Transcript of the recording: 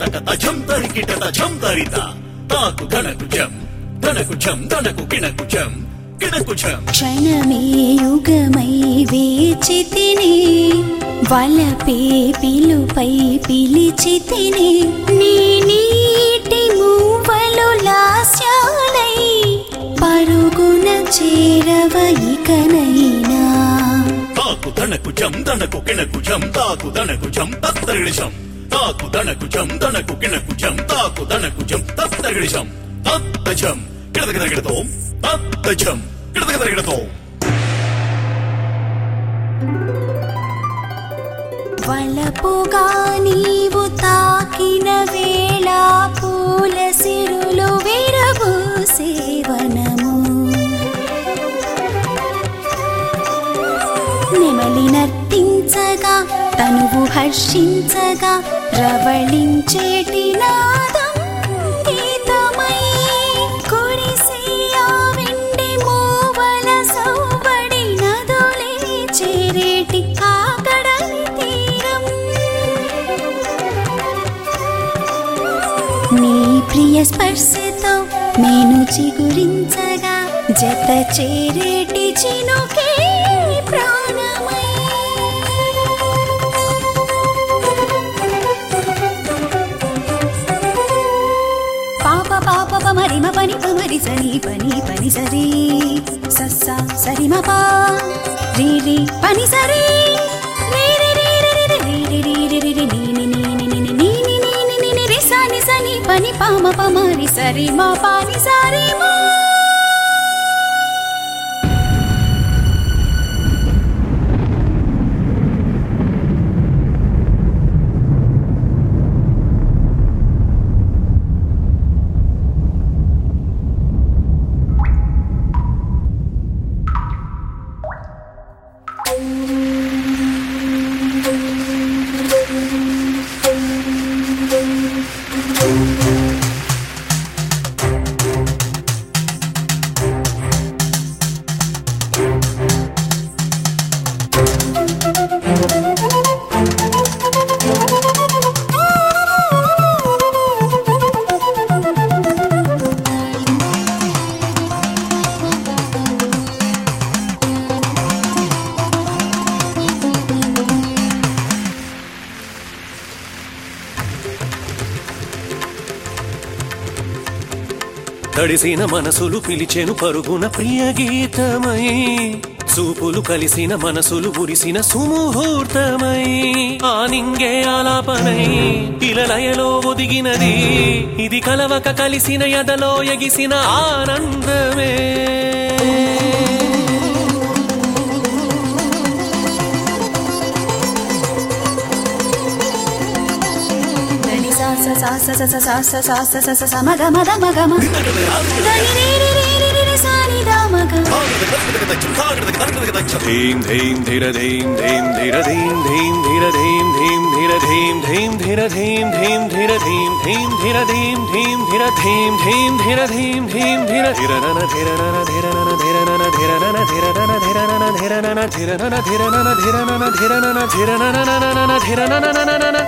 తక ఝం తరికి టత ఝం తరిత తాకు ధనకు ఝం ధనకు ఝం ధనకు కిణకు ఝం కిణకు ఝం క్షణమే యుగమై వేచి తిని వలపే పిలుపై పిలిచి తిని నీ నీటి మూవలు లాస్యాలై పరుగున చేరవ ఇకనైనా తాకు ధనకు ఝం ధనకు కిణకు ఝం తాకు ధనకు ఝం తత్తరిడిశం తాకు ధనకు ఝం ధనకు కిణకు ఝం తాకు ధనకు ఝం తత్తరిడిశం తత్త ఝం కిడదగిడగిడతో తత్త ఝం కిడదగిడగిడతో వలపుగా నీవు తాకిన వేళ పూల సిరులు విరబు సేవనము నెమలి నర్తించగా తనువు హర్షించగా రవళించేటి నాదం గీతమై కురిసే ఆ వెండి మూవల సౌబడి నదులే చేరేటి ఆ కడలి తీరం నీ ప్రియ స్పర్శతో నేను చిగురించగా జత చేరేటి చినుకే ప్రాణమై పాప పాప పమరిమ పని పమరి సరి పని పని సరి సస్స సరిమ పా రీ రీ పని సరి రీ రీ రీ రీ రీ రీ రీ రీ రీ రీ నీ నీ నీ నీ నీ నీ నీ నీ నీ నీ నీ నీ రి సా ని సా ని పని పామ పమరి సరి మా పాని సరి మా తడిసిన మనసులు పిలిచెను పరుగున ప్రియ గీతమై చూపులు కలిసిన మనసులు ఉరిసిన సుముహూర్తమై ఆ నింగే ఆలాపనై ఇలలయలో ఒదిగినది ఇది కలవక కలిసిన ఎదలో ఎగిసిన ఆనందమే దని సా సా సా సా సా సా సా సా సా సా సా సా మగ మగ మగ మ దని రి రి రి రి రి రి సా ని దా మగ ధీం ధీం ధిర ధీం ధీం ధిర ధీం ధీం ధిర ధీం ధీం ధిర ధీం ధీం ధిర ధీం ధీం ధిర ధీం ధీం ధిర ధీం ధీం ధిర ధీం ధీం ధిర ధీం ధీం ధిర ధిర నన ధిర నన ధిర నన ధిర నన ధిర నన ధిర నన ధిర నన ధిర నన ధిర నన ధిర నన ధిర నన ధిర నన ధిర నన నన నన నన ధిర నన నన నన